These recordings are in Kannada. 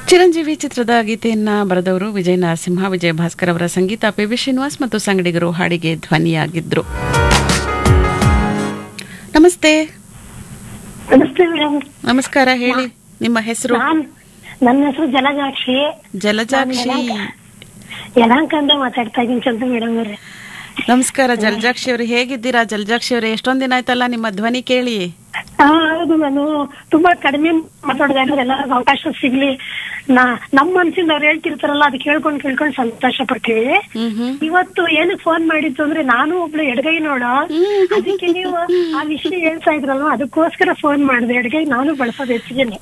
ಚಿರಂಜೀವಿ ಚಿತ್ರದ ಗೀತೆಯನ್ನ ಬರೆದವರು ವಿಜಯ ನರಸಿಂಹ ವಿಜಯ ಭಾಸ್ಕರ್ ಅವರ ಸಂಗೀತ ಪಿ ವಿ ಶ್ರೀನಿವಾಸ್ ಮತ್ತು ಸಂಗಡಿಗರು ಹಾಡಿಗೆ ಧ್ವನಿಯಾಗಿದ್ರು ನಮಸ್ತೆ ನಮಸ್ತೆ ಮೇಡಮ್ ನಮಸ್ಕಾರ ಹೇಳಿ ನಿಮ್ಮ ಹೆಸರು ನಾನ್ ನನ್ನ ಹೆಸರು ಜಲಜಾಕ್ಷಿ ಜಲಜಾಕ್ಷಿ ಯಲಾಂಕಂದ ಮಾತಾಡ್ತಾ ಇದ್ದೀನಿ ಚಂದ ಮೇಡಮ್ ಅವ್ರೆ ನಮಸ್ಕಾರ ಜಲಜಾಕ್ಷಿ ಅವರು ಹೇಗಿದ್ದೀರಾ ಜಲಜಾಕ್ಷಿ ಅವರೇ ಎಷ್ಟೊಂದ್ ದಿನ ಆಯ್ತಲ್ಲ ನಿಮ್ಮ ಧ್ವನಿ ಕೇಳಿ ಹಾ ಹೌದು ನಾನು ತುಂಬಾ ಕಡಿಮೆ ಮಾತಾಡಿದೆ ಅಂದ್ರೆ ಎಲ್ಲರಿಗೂ ಅವಕಾಶ ಸಿಗ್ಲಿ ನಾ ನಮ್ಮ ಮನ್ಸಿಂದ ಅವ್ರು ಹೇಳ್ತಿರ್ತಾರಲ್ಲ ಅದು ಕೇಳ್ಕೊಂಡ್ ಕೇಳ್ಕೊಂಡ್ ಸಂತೋಷ ಪಡ್ತೀವಿ ಹ್ಮ್ ಹ್ಮ್ ಇವತ್ತು ಏನಕ್ಕೆ ಫೋನ್ ಮಾಡಿದ್ದು ಅಂದ್ರೆ ನಾನು ಒಬ್ಳು ಎಡಗೈ ನೋಡು ಅದಕ್ಕೆ ನೀವು ಆ ವಿಷಯ ಹೇಳ್ತಾ ಇದ್ರಲ್ವಾ ಅದಕ್ಕೋಸ್ಕರ ಫೋನ್ ಮಾಡಿದೆ ಎಡಗೈ ನಾನು ಬಳಸೋದು ಹೆಚ್ಚಿಗೆನೆ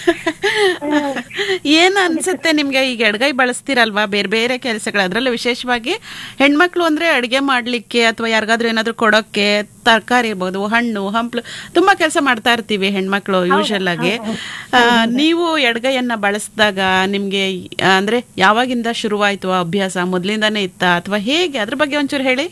ಏನ್ ಅನ್ಸುತ್ತೆ ನಿಮ್ಗೆ ಈಗ ಎಡಗೈ ಬಳಸ್ತೀರಲ್ವಾ ಬೇರೆ ಬೇರೆ ಕೆಲಸಗಳು ಅದ್ರಲ್ಲೂ ವಿಶೇಷವಾಗಿ ಹೆಣ್ಮಕ್ಳು ಅಂದ್ರೆ ಅಡಿಗೆ ಮಾಡ್ಲಿಕ್ಕೆ ಅಥವಾ ಯಾರಿಗಾದ್ರೂ ಏನಾದ್ರೂ ಕೊಡೋಕ್ಕೆ ತರಕಾರಿ ಇರ್ಬೋದು ಹಣ್ಣು ಹಂಪ್ಲು ತುಂಬಾ ಕೆಲಸ ಮಾಡ್ತಾ ಇರ್ತೀವಿ ಹೆಣ್ಮಕ್ಳು ಯೂಶಲ್ ಆಗಿ ಆ, ನೀವು ಎಡಗೈಯನ್ನ ಬಳಸಿದಾಗ ನಿಮ್ಗೆ ಆ, ಅಂದ್ರೆ ಯಾವಾಗಿಂದ ಶುರುವಾಯ್ತು ಆ ಅಭ್ಯಾಸ ಮೊದ್ಲಿಂದಾನೇ ಇತ್ತ ಅಥವಾ ಹೇಗೆ ಅದ್ರ ಬಗ್ಗೆ ಒಂಚೂರು ಹೇಳಿ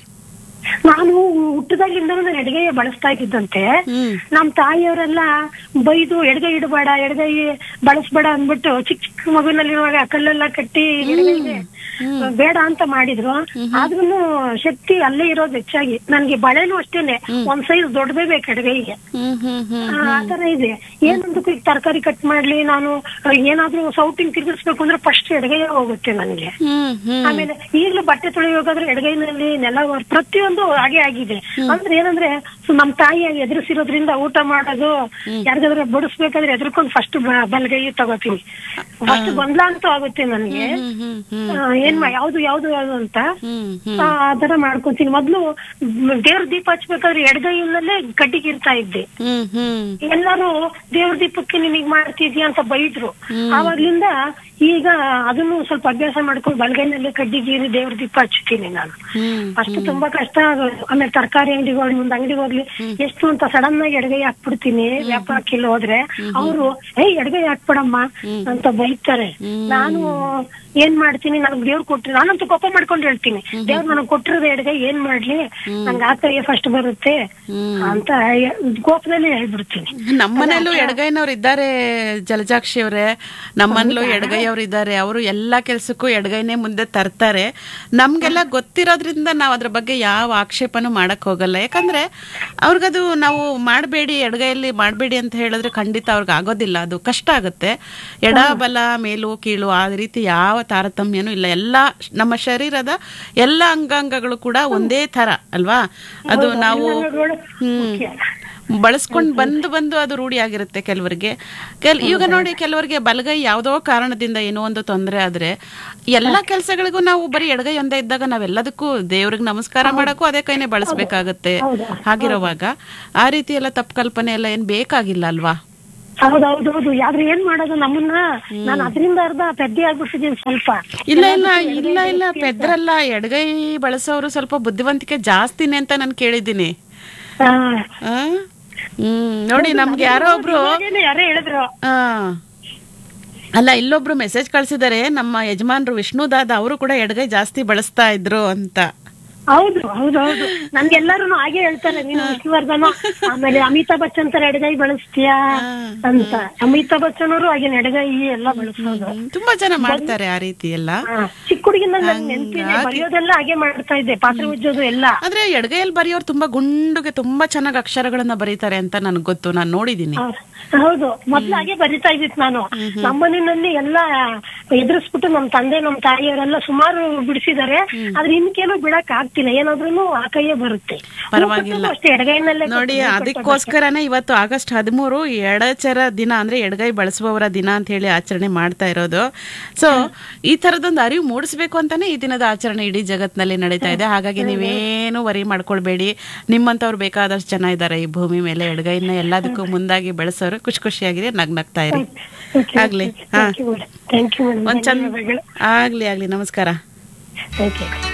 ನಾನು ಹುಟ್ಟದಾಗಿಂದ ನಾನು ಎಡಗೈ ಬಳಸ್ತಾ ಇದ್ದಿದ್ದಂತೆ ಹ್ಮ್ ನಮ್ ತಾಯಿಯವರೆಲ್ಲ ಬೈದು ಎಡಗೈ ಇಡಬೇಡ ಎಡಗೈ ಬಳಸ್ಬೇಡ ಅಂದ್ಬಿಟ್ಟು ಚಿಕ್ಕ ಚಿಕ್ಕ ಮಗುನಲ್ಲಿರುವಾಗ ಕಲ್ಲೆಲ್ಲ ಕಟ್ಟಿ ಎಡಗೈಗೆ ಬೇಡ ಅಂತ ಮಾಡಿದ್ರು ಆದ್ರೂ ಶಕ್ತಿ ಅಲ್ಲೇ ಇರೋದು ಹೆಚ್ಚಾಗಿ ನನ್ಗೆ ಬಳೆನೂ ಅಷ್ಟೇನೆ ಒಂದ್ ಸೈಜ್ ದೊಡ್ಡದೇ ಬೇಕು ಎಡಗೈಗೆ ಹ್ಮ್ ಹ್ಮ್ ಹ್ಮ್ ಆ ಆತರ ಇದೆ ಏನಂತಕ್ಕೂ ಈಗ ತರಕಾರಿ ಕಟ್ ಮಾಡ್ಲಿ ನಾನು ಏನಾದ್ರೂ ಸೌಟಿಂಗ್ ತಿರ್ಗಿಸ್ಬೇಕು ಅಂದ್ರೆ ಫಸ್ಟ್ ಎಡಗೈ ಹೋಗುತ್ತೆ ನನ್ಗೆ ಹ್ಮ್ ಹ್ಮ್ ಆಮೇಲೆ ಈಗಲೂ ಬಟ್ಟೆ ತೊಳೆಯೋಗಾದ್ರೆ ಎಡಗೈನಲ್ಲಿ ನೆಲ ಒರ್- ಪ್ರತಿಯೊಂದು ಹಾಗೆ ಆಗಿದೆ ಅಂದ್ರೆ ಏನಂದ್ರೆ ಸೊ ನಮ್ ತಾಯಿ ಎದುರಿಸಿರೋದ್ರಿಂದ ಊಟ ಮಾಡೋದು ಯಾರಿಗಾದ್ರೆ ಬಡಿಸ್ಬೇಕಾದ್ರೆ ಎದುರ್ಕೊಂಡು ಫಸ್ಟ್ ಬಲಗೈ ತಗೋತೀನಿ ಫಸ್ಟ್ ಗೊಂದಲ ಅಂತೂ ಆಗುತ್ತೆ ನನ್ಗೆ ಹ್ಮ್ ಹ್ಮ್ ಹ್ಮ್ ಆ, ಏನ್ ಮಾ- ಯಾವ್ದು ಯಾವ್ದು ಯಾವ್ದು ಅಂತ ಹ್ಮ್ ಹ್ಮ್ ಆ ಆ ತರ ಮಾಡ್ಕೊಂತೀನಿ ಮೊದ್ಲು ದೇವ್ರ ದೀಪ ಹಚ್ಬೇಕಾದ್ರೆ ಎಡಗೈನಲ್ಲೇ ಗಡ್ಡಿಗೆ ಇರ್ತಾ ಇದ್ದೆ ಹ್ಮ್ ಹ್ಮ್ ಎಲ್ಲರೂ ದೇವ್ರ ದೀಪಕ್ಕೆ ನಿನಗ್ ಮಾಡ್ತಿದ್ಯಾ ಅಂತ ಬೈದ್ರು ಆವಾಗ್ಲಿಂದ ಈಗ ಅದನ್ನು ಸ್ವಲ್ಪ ಅಭ್ಯಾಸ ಮಾಡ್ಕೊಂಡು ಬಲಗೈನಲ್ಲಿ ಕಡ್ಡಿಗೀರಿ ದೇವ್ರ ದೀಪ ಹಚ್ತೀನಿ ನಾನು ಹ್ಮ್ ಫಸ್ಟ್ ತುಂಬಾ ಕಷ್ಟ ಆಗೋದು ಆಮೇಲೆ ತರಕಾರಿ ಅಂಗಡಿಗೆ ಹೋಗಿ ಮುಂದ್ ಅಂಗಡಿಗೆ ಹೋಗ್ಲಿ ಎಷ್ಟು ಅಂತ ಸಡನ್ ಆಗಿ ಎಡಗೈ ಹಾಕ್ಬಿಡ್ತೀನಿ ವ್ಯಾಪಾರಕ್ಕೆ ಇಲ್ಲಿ ಹೋದ್ರೆ ಅವರು ಏ ಎಡಗೈ ಹಾಕ್ಬಿಡಮ್ಮ ಅಂತ ಬೈತಾರೆ ನಾನು ಏನ್ ಮಾಡ್ತೀನಿ ನನಗ್ ದೇವ್ರು ಕೊಟ್ರಿ ನಾನಂತೂ ಕೋಪ ಮಾಡ್ಕೊಂಡು ಹೇಳ್ತೀನಿ ದೇವ್ರು ನನಗ್ ಕೊಟ್ಟಿರೋದು ಎಡಗೈ ಏನ್ ಮಾಡ್ಲಿ ನಂಗೆ ಆ ಕೈಯೇ ಫಸ್ಟ್ ಬರುತ್ತೆ ಅಂತ ಹೇ- ಕೋಪದಲ್ಲಿ ಹೇಳ್ಬಿಡ್ತೀನಿ ನಮ್ಮನೇಲೂ ಎಡಗೈನವ್ರು ಇದ್ದಾರೆ ಜಲಜಾಕ್ಷಿ ಅವರೇ ನಮ್ಮನೇಲೂ ಎಡಗೈಯವ್ರು ಇದ್ದಾರೆ ಅವರು ಎಲ್ಲಾ ಕೆಲ್ಸಕ್ಕೂ ಎಡಗೈನೇ ಮುಂದೆ ತರ್ತಾರೆ ನಮ್ಗೆಲ್ಲ ಗೊತ್ತಿರೋದ್ರಿಂದ ನಾವು ಅದ್ರ ಬಗ್ಗೆ ಯಾವ ಆಕ್ಷೇಪನೂ ಮಾಡಕ್ ಹೋಗಲ್ಲ ಯಾಕಂದ್ರೆ ಅವ್ರಿಗದು ನಾವು ಮಾಡಬೇಡಿ ಎಡಗೈಯಲ್ಲಿ ಮಾಡಬೇಡಿ ಅಂತ ಹೇಳಿದ್ರೆ ಖಂಡಿತ ಅವ್ರಿಗೆ ಆಗೋದಿಲ್ಲ ಅದು ಕಷ್ಟ ಆಗುತ್ತೆ ಎಡ ಬಲ ಮೇಲು ಕೀಳು ಆ ರೀತಿ ಯಾವ ತಾರತಮ್ಯನೂ ಇಲ್ಲ ಎಲ್ಲ ನಮ್ಮ ಶರೀರದ ಎಲ್ಲ ಅಂಗಾಂಗಗಳು ಕೂಡ ಒಂದೇ ತರ ಅಲ್ವಾ ಅದು ನಾವು ಮುಖ್ಯ. ಹ್ಮ್ ಬಳಸ್ಕೊಂಡ್ ಬಂದು ಬಂದು ಅದು ರೂಢಿ ಆಗಿರುತ್ತೆ ಕೆಲವರಿಗೆ ಕೆಲ್ ಈಗ ನೋಡಿ ಕೆಲವರಿಗೆ ಬಲಗೈ ಯಾವುದೋ ಕಾರಣದಿಂದ ಏನೋ ಒಂದು ತೊಂದರೆ ಆದ್ರೆ ಎಲ್ಲಾ ಕೆಲಸಗಳಿಗೂ ನಾವು ಬರೀ ಎಡಗೈ ಒಂದೇ ಇದ್ದಾಗ ನಾವೆಲ್ಲದಕ್ಕೂ ದೇವ್ರಿಗೆ ನಮಸ್ಕಾರ ಮಾಡಕ್ಕೂ ಅದೇ ಕೈನೇ ಬಳಸ್ಬೇಕಾಗತ್ತೆ ಹಾಗಿರುವಾಗ ಆ ರೀತಿ ಎಲ್ಲ ತಪ್ಪು ಕಲ್ಪನೆ ಎಲ್ಲ ಏನ್ ಬೇಕಾಗಿಲ್ಲ ಅಲ್ವಾ ಹೌದೌದೌದು ಆದ್ರೆ ಏನ್ ಮಾಡೋದು ನಮ್ಮನ್ನ ನಾನು ಅದರಿಂದ ಅರ್ಧ ಪೆದ್ದೆ ಆಗ್ಬಿಡ್ತಿದ್ದೀನಿ ಸ್ವಲ್ಪ ಇಲ್ಲ ಇಲ್ಲ ಇಲ್ಲ ಇಲ್ಲ ಪೆದ್ರಲ್ಲ ಎಡಗೈ ಬಳಸೋರು ಸ್ವಲ್ಪ ಬುದ್ಧಿವಂತಿಕೆ ಜಾಸ್ತಿನೇ ಅಂತ ನಾನು ಕೇಳಿದ್ದೀನಿ ಆ, ಆ? ಹ್ಮ್ ನೋಡಿ ನಮ್ಗೆ ಯಾರೋ ಒಬ್ರು ಇವಾಗೇನೆ ಯಾರೋ ಹೇಳಿದ್ರು ಆ. ಅಲ್ಲ ಇಲ್ಲೊಬ್ರು ಮೆಸೇಜ್ ಕಳ್ಸಿದ್ದಾರೆ ನಮ್ಮ ಯಜಮಾನ್ರು ವಿಷ್ಣುದಾದ ಅವರು ಕೂಡ ಎಡಗೈ ಜಾಸ್ತಿ ಬಳಸ್ತಾ ಇದ್ರು ಅಂತ ಹೌದು ಹೌದೌದು ನನ್ಗೆಲ್ಲಾರು ಹಾಗೆ ಹೇಳ್ತಾರೆ ನೀನು ವಿಷ್ಣುವರ್ಧನ ಆಮೇಲೆ ಅಮಿತಾಬ್ ಬಚ್ಚನ್ ತರ ಎಡಗೈ ಬಳಸ್ತೀಯಾ ಅಂತ ಅಮಿತಾಬ್ ಬಚ್ಚನ್ ಅವರು ಹಾಗೆ ಎಡಗೈ ಎಲ್ಲ ಬಳಸೋದು ಹ್ಮ್, ತುಂಬಾ ಜನ ಮಾಡ್ತಾರೆ ಆ ರೀತಿ ಎಲ್ಲ ಆ, ಚಿಕ್ಕ ಹುಡುಗಿಂದ ನನ್ ನೆನ್ಪಿದೆ ಬರೆಯೋದೆಲ್ಲ ಹಾಗೆ ಮಾಡ್ತಾ ಇದ್ದೆ ಪಾತ್ರೆ ಉಜ್ಜೋದು ಎಲ್ಲ ಆದ್ರೆ ಎಡಗೈಯಲ್ಲಿ ಬರೆಯೋರು ತುಂಬಾ ಗುಂಡುಗೆ ತುಂಬಾ ಚೆನ್ನಾಗಿ ಅಕ್ಷರಗಳನ್ನ ಬರೀತಾರೆ ಅಂತ ನನ್ಗೆ ಗೊತ್ತು ನಾನು ನೋಡಿದೀನಿ ಹೌದು. ಹೌದು ಮೊದ್ಲು ಹಾಗೆ ಬರಿತಾ ಇದ್ದಿತ್ತು ನಾನು ನಮ್ಮನೆಯಲ್ಲಿ ಎಲ್ಲ ಎದುರಿಸ್ಬಿಟ್ಟು ನಮ್ ತಂದೆ ನಮ್ ತಾಯಿಯವರೆಲ್ಲ ಸುಮಾರು ಬಿಡಿಸಿದಾರೆ ಆದ್ರೆ ಇನ್ ಕೆಲವು ಬಿಡಕ್ ಆಗ್ತಿಲ್ಲ ಏನಾದ್ರೂ ಆ ಕೈಯೇ ಬರುತ್ತೆ ಪರವಾಗಿಲ್ಲ. ಊಟಕ್ಕೂ ಅಷ್ಟೇ ಎಡಗೈನಲ್ಲೇ ನೋಡಿ ಅದಕ್ಕೋಸ್ಕರನೇ ಇವತ್ತು ಆಗಸ್ಟ್ ಹದಿಮೂರು ಎಡಚರ ದಿನ ಅಂದ್ರೆ ಎಡಗೈ ಬಳಸುವವರ ದಿನ ಅಂತ ಹೇಳಿ ಆಚರಣೆ ಮಾಡ್ತಾ ಇರೋದು ಸೊ ಈ ತರದೊಂದು ಅರಿವು ಮೂಡಿಸ್ಬೇಕು ಅಂತಾನೆ ಈ ದಿನದ ಆಚರಣೆ ಇಡೀ ಜಗತ್ತಿನಲ್ಲಿ ನಡೀತಾ ಇದೆ ಹಾಗಾಗಿ ನೀವೇನು ವರಿ ಮಾಡ್ಕೊಳ್ಬೇಡಿ ನಿಮ್ಮಂತವ್ರು ಬೇಕಾದಷ್ಟು ಜನ ಇದ್ದಾರೆ ಈ ಭೂಮಿ ಮೇಲೆ ಎಡಗೈನ ಎಲ್ಲದಕ್ಕೂ ಮುಂದಾಗಿ ಬೆಳೆಸೋರು ಖುಷಿ ಖುಷಿಯಾಗಿದೆ ನಗ್ ನಗ್ತಾ ಇರಿ ಆಗ್ಲಿ ಹಾ thank you madam thank you madam ಒಂದ್ ಚಂದ ಆಗ್ಲಿ ಆಗ್ಲಿ ನಮಸ್ಕಾರ ಥ್ಯಾಂಕ್ ಯು